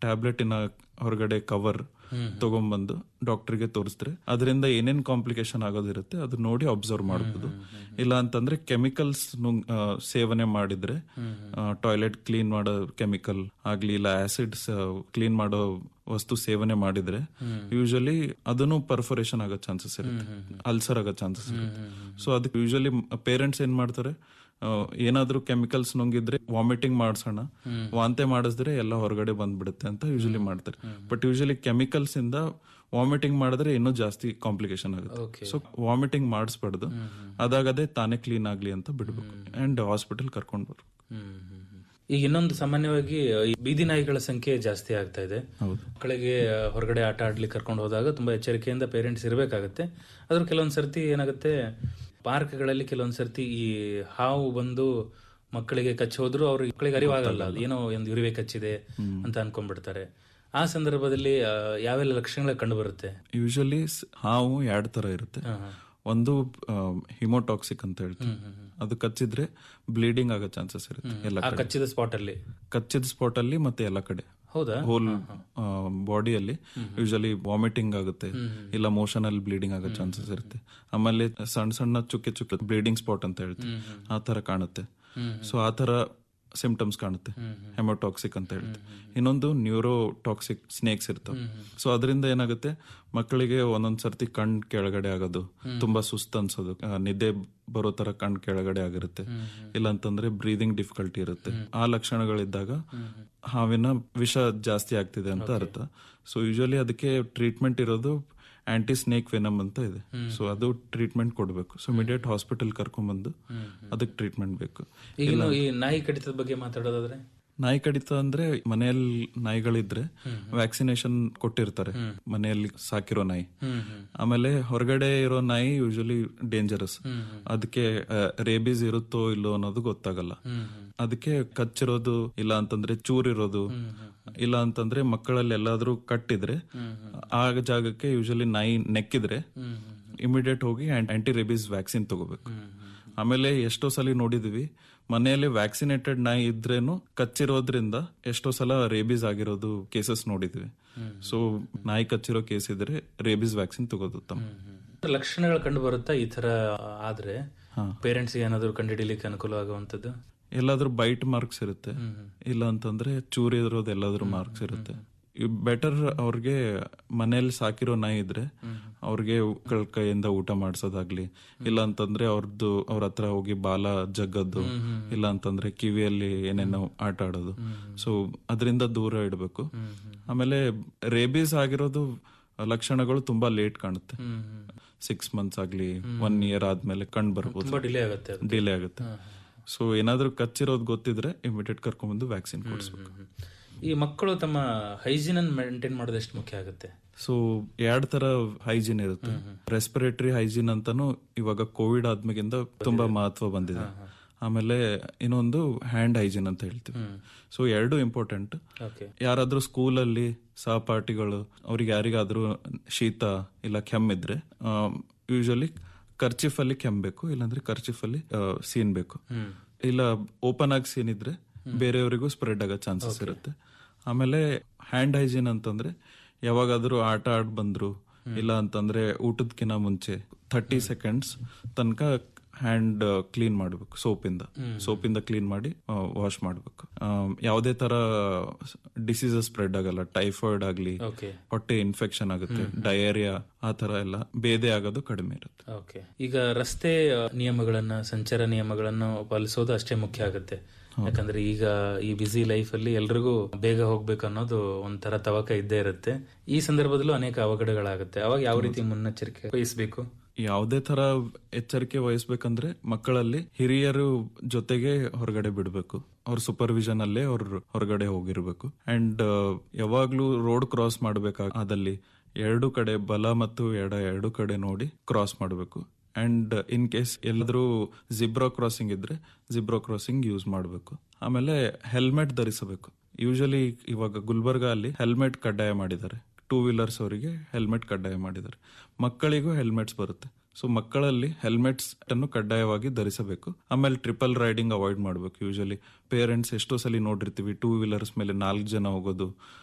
ಟ್ಯಾಬ್ಲೆಟಿನ ಹೊರಗಡೆ ಕವರ್ ತಗೊಂಡ್ಬಂದು ಡಾಕ್ಟರ್ಗೆ ತೋರಿಸಿದ್ರೆ ಅದರಿಂದ ಏನೇನ್ ಕಾಂಪ್ಲಿಕೇಶನ್ ಆಗೋದಿರುತ್ತೆ ಅದು ನೋಡಿ ಅಬ್ಸರ್ವ್ ಮಾಡಬಹುದು ಇಲ್ಲ ಅಂತಂದ್ರೆ ಕೆಮಿಕಲ್ಸ್ ಸೇವನೆ ಮಾಡಿದ್ರೆ ಟಾಯ್ಲೆಟ್ ಕ್ಲೀನ್ ಮಾಡೋ ಕೆಮಿಕಲ್ ಆಗ್ಲಿ ಇಲ್ಲ ಆಸಿಡ್ಸ್ ಕ್ಲೀನ್ ಮಾಡೋ ವಸ್ತು ಸೇವನೆ ಮಾಡಿದ್ರೆ ಯೂಶಲಿ ಅದನ್ನು ಪರ್ಫೊರೇಷನ್ ಆಗೋ ಚಾನ್ಸಸ್ ಇರುತ್ತೆ ಅಲ್ಸರ್ ಆಗೋ ಚಾನ್ಸಸ್ ಇರುತ್ತೆ ಸೊ ಅದಕ್ಕೆ ಯೂಶಲಿ ಪೇರೆಂಟ್ಸ್ ಏನ್ ಮಾಡ್ತಾರೆ ಆ, ಏನಾದ್ರೂ ಕೆಮಿಕಲ್ಸ್ ನುಂಗಿದ್ರೆ ವಾಮಿಟಿಂಗ್ ಮಾಡ್ಸೋಣ ವಾಂತಿ ಮಾಡಿಸಿದ್ರೆ ಎಲ್ಲ ಹೊರಗಡೆ ಬಂದ್ಬಿಡುತ್ತೆ ಅಂತ ಯೂಶಲಿ ಮಾಡ್ತಾರೆ ಬಟ್ ಯೂಶಲಿ ಕೆಮಿಕಲ್ಸ್ ಇಂದ ವಾಮಿಟಿಂಗ್ ಮಾಡಿದ್ರೆ ಇನ್ನೂ ಜಾಸ್ತಿ ಕಾಂಪ್ಲಿಕೇಶನ್ ಆಗುತ್ತೆ ಸೊ ವಾಮಿಟಿಂಗ್ ಮಾಡಿಸ್ಬಾರ್ದು ಅದಾಗದೇ ತಾನೇ ಕ್ಲೀನ್ ಆಗ್ಲಿ ಅಂತ ಬಿಡ್ಬೇಕು ಅಂಡ್ ಹಾಸ್ಪಿಟಲ್ ಕರ್ಕೊಂಡು ಬರ್ಬೇಕು ಈಗ ಇನ್ನೊಂದು ಸಾಮಾನ್ಯವಾಗಿ ಈ ಬೀದಿ ನಾಯಿಗಳ ಸಂಖ್ಯೆ ಜಾಸ್ತಿ ಆಗ್ತಾ ಇದೆ ಹೌದು. ಮಕ್ಕಳಿಗೆ ಆ, ಹೊರಗಡೆ ಆಟ ಆಡ್ಲಿಕ್ಕೆ ಕರ್ಕೊಂಡು ಹೋದಾಗ ತುಂಬಾ ಎಚ್ಚರಿಕೆಯಿಂದ ಪೇರೆಂಟ್ಸ್ ಇರಬೇಕಾಗತ್ತೆ ಅದ್ರ ಕೆಲವೊಂದ್ ಸರ್ತಿ ಏನಾಗುತ್ತೆ ಪಾರ್ಕ್ಗಳಲ್ಲಿ ಕೆಲವೊಂದ್ ಸರ್ತಿ ಈ ಹಾವು ಬಂದು ಮಕ್ಕಳಿಗೆ ಕಚ್ಚಿ ಹೋದ್ರು ಅವ್ರಿಗೆ ಮಕ್ಕಳಿಗೆ ಅರಿವಾಗಲ್ಲ ಅದು ಏನೋ ಒಂದು ಇರುವೆ ಕಚ್ಚಿದೆ ಅಂತ ಅನ್ಕೊಂಡ್ಬಿಡ್ತಾರೆ ಆ ಸಂದರ್ಭದಲ್ಲಿ ಆ, ಯಾವೆಲ್ಲ ಲಕ್ಷಣಗಳು ಕಂಡು ಬರುತ್ತೆ ಯೂಶಲಿ ಹಾವು ಎರಡ್ ತರ ಇರುತ್ತೆ ಒಂದು ಹಿಮೋಟಾಕ್ಸಿಕ್ ಅಂತ ಹೇಳ್ತೀವಿ ಅದು ಕಚ್ಚಿದ್ರೆ ಬ್ಲೀಡಿಂಗ್ ಆಗೋ ಚಾನ್ಸಸ್ ಇರುತ್ತೆ ಎಲ್ಲ ಆ ಕಡೆ ಕಚ್ಚಿದ ಸ್ಪಾಟ್ ಅಲ್ಲಿ ಕಚ್ಚಿದ ಸ್ಪಾಟ್ ಅಲ್ಲಿ ಮತ್ತೆ ಎಲ್ಲ ಕಡೆ ಹೌದಾ ಹೋಲ್ ಬಾಡಿಯಲ್ಲಿ ಯೂಶಲಿ ವಾಮಿಟಿಂಗ್ ಆಗುತ್ತೆ ಇಲ್ಲ ಮೋಷನ್ ಅಲ್ಲಿ ಬ್ಲೀಡಿಂಗ್ ಆಗೋ ಚಾನ್ಸಸ್ ಇರುತ್ತೆ ಆಮೇಲೆ ಸಣ್ಣ ಸಣ್ಣ ಚುಕ್ಕೆ ಚುಕ್ಕೆ ಬ್ಲೀಡಿಂಗ್ ಸ್ಪಾಟ್ ಅಂತ ಹೇಳ್ತೀವಿ ಆ ತರ ಕಾಣುತ್ತೆ ಸೊ ಆ ತರ ಸಿಂಪ್ಟಮ್ಸ್ ಕಾಣುತ್ತೆ ಹೆಮೋಟಾಕ್ಸಿಕ್ ಅಂತ ಹೇಳ್ತೀವಿ ಇನ್ನೊಂದು ನ್ಯೂರೋಟಾಕ್ಸಿಕ್ ಸ್ನೇಕ್ಸ್ ಇರ್ತವೆ ಸೊ ಅದರಿಂದ ಏನಾಗುತ್ತೆ ಮಕ್ಕಳಿಗೆ ಒಂದೊಂದ್ ಸರ್ತಿ ಕಣ್ ಕೆಳಗಡೆ ಆಗೋದು ತುಂಬಾ ಸುಸ್ತು ಅನ್ಸೋದು ಆ, ನಿದ್ದೆ ಬರೋ ತರ ಕಣ್ ಕೆಳಗಡೆ ಆಗಿರುತ್ತೆ ಇಲ್ಲ ಅಂತಂದ್ರೆ ಬ್ರೀದಿಂಗ್ ಡಿಫಿಕಲ್ಟಿ ಇರುತ್ತೆ ಆ ಲಕ್ಷಣಗಳಿದ್ದಾಗ ಹಾವಿನ ವಿಷ ಜಾಸ್ತಿ ಆಗ್ತಿದೆ ಅಂತ ಅರ್ಥ ಸೊ ಯೂಶಲಿ ಅದಕ್ಕೆ ಟ್ರೀಟ್ಮೆಂಟ್ ಇರೋದು ಆಂಟಿ ಸ್ನೇಕ್ ವೆನಮ್ ಅಂತ ಇದೆ ಸೊ ಅದು ಟ್ರೀಟ್ಮೆಂಟ್ ಕೊಡಬೇಕು ಸೊ ಇಮಿಡಿಯೇಟ್ ಹಾಸ್ಪಿಟಲ್ ಕರ್ಕೊಂಡ್ಬಂದು ಅದಕ್ಕೆ ಟ್ರೀಟ್ಮೆಂಟ್ ಬೇಕು ಈಗ ಇನ್ನು ಈ ನಾಯಿ ಕಡಿತದ ಬಗ್ಗೆ ಮಾತಾಡೋದಾದ್ರೆ ನಾಯಿ ಕಡಿತ ಅಂದ್ರೆ ಮನೆಯಲ್ಲಿ ನಾಯಿಗಳಿದ್ರೆ ವ್ಯಾಕ್ಸಿನೇಷನ್ ಕೊಟ್ಟಿರ್ತಾರೆ ಮನೆಯಲ್ಲಿ ಸಾಕಿರೋ ನಾಯಿ ಆಮೇಲೆ ಹೊರಗಡೆ ಇರೋ ನಾಯಿ ಯೂಶಲಿ ಡೇಂಜರಸ್ ಅದಕ್ಕೆ ರೇಬೀಸ್ ಇರುತ್ತೋ ಇಲ್ಲೋ ಅನ್ನೋದು ಗೊತ್ತಾಗಲ್ಲ ಅದಕ್ಕೆ ಕಚ್ಚಿರೋದು ಇಲ್ಲ ಅಂತಂದ್ರೆ ಚೂರಿರೋದು ಇಲ್ಲ ಅಂತಂದ್ರೆ ಮಕ್ಕಳಲ್ಲಿ ಎಲ್ಲಾದ್ರೂ ಕಟ್ಟಿದ್ರೆ ಆ ಜಾಗಕ್ಕೆ ಯೂಶಲಿ ನಾಯಿ ನೆಕ್ಕಿದ್ರೆ ಇಮಿಡಿಯೇಟ್ ಹೋಗಿ ಆಂಟಿ ರೇಬೀಸ್ ವ್ಯಾಕ್ಸಿನ್ ತಗೋಬೇಕು ಆಮೇಲೆ ಎಷ್ಟೋ ಸಲ ನೋಡಿದ್ವಿ ಮನೆಯಲ್ಲಿ ವ್ಯಾಕ್ಸಿನೇಟೆಡ್ ನಾಯಿ ಇದ್ರೇನು ಕಚ್ಚಿರೋದ್ರಿಂದ ಎಷ್ಟೋ ಸಲ ರೇಬೀಸ್ ಆಗಿರೋದು ಕೇಸಸ್ ನೋಡಿದ್ವಿ ಸೊ ನಾಯಿ ಕಚ್ಚಿರೋ ಕೇಸ್ ಇದ್ರೆ ರೇಬೀಸ್ ವ್ಯಾಕ್ಸಿನ್ ತಗೋದು ಉತ್ತಮ ಲಕ್ಷಣಗಳು ಕಂಡು ಬರುತ್ತಾ ಈ ತರ ಆದ್ರೆ ಪೇರೆಂಟ್ಸ್ ಏನಾದ್ರು ಕಂಡುಹಿಡಿಲಿಕ್ಕೆ ಅನುಕೂಲ ಆಗುವಂತದ್ದು ಎಲ್ಲಾದ್ರೂ ಬೈಟ್ ಮಾರ್ಕ್ಸ್ ಇರುತ್ತೆ ಇಲ್ಲ ಅಂತಂದ್ರೆ ಚೂರಿ ಇರೋದು ಎಲ್ಲಾದ್ರೂ ಮಾರ್ಕ್ಸ್ ಇರುತ್ತೆ ಬೆಟರ್ ಅವ್ರಿಗೆ ಮನೇಲಿ ಸಾಕಿರೋ ನಾಯಿ ಇದ್ರೆ ಅವ್ರಿಗೆ ಮಕ್ಕಳ ಕೈಯಿಂದ ಊಟ ಮಾಡ್ಸೋದಾಗ್ಲಿ ಇಲ್ಲ ಅಂತಂದ್ರೆ ಅವ್ರದ್ದು ಅವ್ರ ಹತ್ರ ಹೋಗಿ ಬಾಲ ಜಗ್ಗದ್ದು ಇಲ್ಲ ಅಂತಂದ್ರೆ ಕಿವಿಯಲ್ಲಿ ಏನೇನೋ ಆಟ ಆಡೋದು ಸೊ ಅದರಿಂದ ದೂರ ಇಡಬೇಕು ಆಮೇಲೆ ರೇಬೀಸ್ ಆಗಿರೋದು ಲಕ್ಷಣಗಳು ತುಂಬಾ ಲೇಟ್ ಕಾಣುತ್ತೆ ಸಿಕ್ಸ್ ಮಂತ್ಸ್ ಆಗ್ಲಿ ಒನ್ ಇಯರ್ ಆದ್ಮೇಲೆ ಕಂಡು ಬರ್ಬೋದು ತುಂಬಾ ಡಿಲೇ ಆಗುತ್ತೆ ಅದು ಡಿಲೇ ಆಗುತ್ತೆ ಸೊ ಏನಾದ್ರೂ ಕಚ್ಚಿರೋದು ಗೊತ್ತಿದ್ರೆ ಇಮಿಡಿಯೇಟ್ ಕರ್ಕೊಂಡ್ಬಂದು ವ್ಯಾಕ್ಸಿನ್ ಕೊಡಿಸ್ಬೇಕು ಈ ಮಕ್ಕಳು ತಮ್ಮ ಹೈಜೀನ್ ಅನ್ನು ಮೇಂಟೈನ್ ಮಾಡೋದು ಎಷ್ಟು ಮುಖ್ಯ ಆಗುತ್ತೆ ಸೊ ಎರಡ್ ತರ ಹೈಜೀನ್ ಇರುತ್ತೆ ರೆಸ್ಪಿರೇಟರಿ ಹೈಜೀನ್ ಅಂತಾನು ಇವಾಗ ಕೋವಿಡ್ ಆದ್ಮೇಗಿಂದ ತುಂಬಾ ಮಹತ್ವ ಬಂದಿದೆ ಆಮೇಲೆ ಇನ್ನೊಂದು ಹ್ಯಾಂಡ್ ಹೈಜೀನ್ ಅಂತ ಹೇಳ್ತೀವಿ ಸೊ ಎರಡು ಇಂಪಾರ್ಟೆಂಟ್ ಓಕೆ ಯಾರಾದ್ರೂ ಸ್ಕೂಲಲ್ಲಿ ಸಹಪಾಠಿಗಳು ಅವ್ರಿಗೆ ಯಾರಿಗಾದ್ರೂ ಶೀತ ಇಲ್ಲ ಕೆಮ್ಮಿದ್ರೆ ಯೂಶಲಿ ಕರ್ಚಿಫ್ ಅಲ್ಲಿ ಕೆಮ್ಮಬೇಕು ಇಲ್ಲಾಂದ್ರೆ ಕರ್ಚಿಫ್ ಅಲ್ಲಿ ಸೀನ್ಬೇಕು ಇಲ್ಲ ಓಪನ್ ಆಗಿ ಸೀನಿದ್ರೆ ಬೇರೆಯವರಿಗೂ ಸ್ಪ್ರೆಡ್ ಆಗೋ ಚಾನ್ಸಸ್ ಇರುತ್ತೆ ಆಮೇಲೆ ಹ್ಯಾಂಡ್ ಹೈಜೀನ್ ಅಂತಂದ್ರೆ ಯಾವಾಗಾದ್ರೂ ಆಟ ಆಡ್ ಬಂದ್ರು ಇಲ್ಲ ಅಂತಂದ್ರೆ ಊಟದಕ್ಕಿಂತ ಮುಂಚೆ ಥರ್ಟಿ ಸೆಕೆಂಡ್ಸ್ ತನಕ ಹ್ಯಾಂಡ್ ಕ್ಲೀನ್ ಮಾಡಬೇಕು ಸೋಪಿಂದ ಸೋಪಿಂದ ಕ್ಲೀನ್ ಮಾಡಿ ವಾಶ್ ಮಾಡಬೇಕು ಯಾವುದೇ ತರ ಡಿಸೀಸಸ್ ಸ್ಪ್ರೆಡ್ ಆಗಲ್ಲ ಟೈಫಾಯ್ಡ್ ಆಗ್ಲಿ ಓಕೆ ಹೊಟ್ಟೆ ಇನ್ಫೆಕ್ಷನ್ ಆಗುತ್ತೆ ಡಯೇರಿಯಾ ಆ ತರ ಎಲ್ಲ ಬೇದೆ ಆಗೋದು ಕಡಿಮೆ ಇರುತ್ತೆ ಓಕೆ ಈಗ ರಸ್ತೆ ಆ, ನಿಯಮಗಳನ್ನ ಸಂಚಾರ ನಿಯಮಗಳನ್ನು ಪಾಲಿಸೋದು ಅಷ್ಟೇ ಮುಖ್ಯ ಆಗುತ್ತೆ ಯಾಕಂದ್ರೆ ಈಗ ಈ ಬಿಸಿ ಲೈಫ್ ಅಲ್ಲಿ ಎಲ್ರಿಗೂ ಬೇಗ ಹೋಗ್ಬೇಕು ಅನ್ನೋದು ಒಂಥರ ತವಕ ಇದ್ದೇ ಇರುತ್ತೆ ಈ ಸಂದರ್ಭದಲ್ಲೂ ಅನೇಕ ಅವಘಡಗಳಾಗುತ್ತೆ ಅವಾಗ ಯಾವ ರೀತಿ ಮುನ್ನೆಚ್ಚರಿಕೆ ವಹಿಸಬೇಕು ಯಾವುದೇ ತರ ಎಚ್ಚರಿಕೆ ವಹಿಸ್ಬೇಕಂದ್ರೆ ಮಕ್ಕಳಲ್ಲಿ ಹಿರಿಯರು ಜೊತೆಗೆ ಹೊರಗಡೆ ಬಿಡಬೇಕು ಅವ್ರ ಸೂಪರ್ವಿಷನ್ ಅಲ್ಲೇ ಅವ್ರ ಹೊರಗಡೆ ಹೋಗಿರ್ಬೇಕು ಅಂಡ್ ಯಾವಾಗ್ಲೂ ರೋಡ್ ಕ್ರಾಸ್ ಮಾಡ್ಬೇಕಾ ಅದಲ್ಲಿ ಎರಡು ಕಡೆ ಬಲ ಮತ್ತು ಎಡ ಎರಡು ಕಡೆ ನೋಡಿ ಕ್ರಾಸ್ ಮಾಡಬೇಕು ಅಂಡ್ ಇನ್ ಕೇಸ್ ಎಲ್ಲಾದ್ರೂ ಜಿಬ್ರಾ ಕ್ರಾಸಿಂಗ್ ಇದ್ರೆ ಜಿಬ್ರಾ ಕ್ರಾಸಿಂಗ್ ಯೂಸ್ ಮಾಡಬೇಕು ಆಮೇಲೆ ಹೆಲ್ಮೆಟ್ ಧರಿಸಬೇಕು ಯೂಶಲಿ ಇವಾಗ ಗುಲ್ಬರ್ಗಾ ಅಲ್ಲಿ ಹೆಲ್ಮೆಟ್ ಕಡ್ಡಾಯ ಮಾಡಿದ್ದಾರೆ ಟೂ ವೀಲರ್ಸ್ ಅವರಿಗೆ ಹೆಲ್ಮೆಟ್ ಕಡ್ಡಾಯ ಮಾಡಿದ್ದಾರೆ ಮಕ್ಕಳಿಗೂ ಹೆಲ್ಮೆಟ್ಸ್ ಬರುತ್ತೆ ಸೊ ಮಕ್ಕಳಲ್ಲಿ ಹೆಲ್ಮೆಟ್ಸ್ ಅನ್ನು ಕಡ್ಡಾಯವಾಗಿ ಧರಿಸಬೇಕು ಆಮೇಲೆ ಟ್ರಿಪಲ್ ರೈಡಿಂಗ್ ಅವಾಯ್ಡ್ ಮಾಡಬೇಕು ಯೂಶಲಿ ಪೇರೆಂಟ್ಸ್ ಎಷ್ಟೋ ಸಲ ನೋಡಿರ್ತೀವಿ ಟೂ ವೀಲರ್ಸ್ ಮೇಲೆ ನಾಲ್ಕು ಜನ ಹೋಗೋದು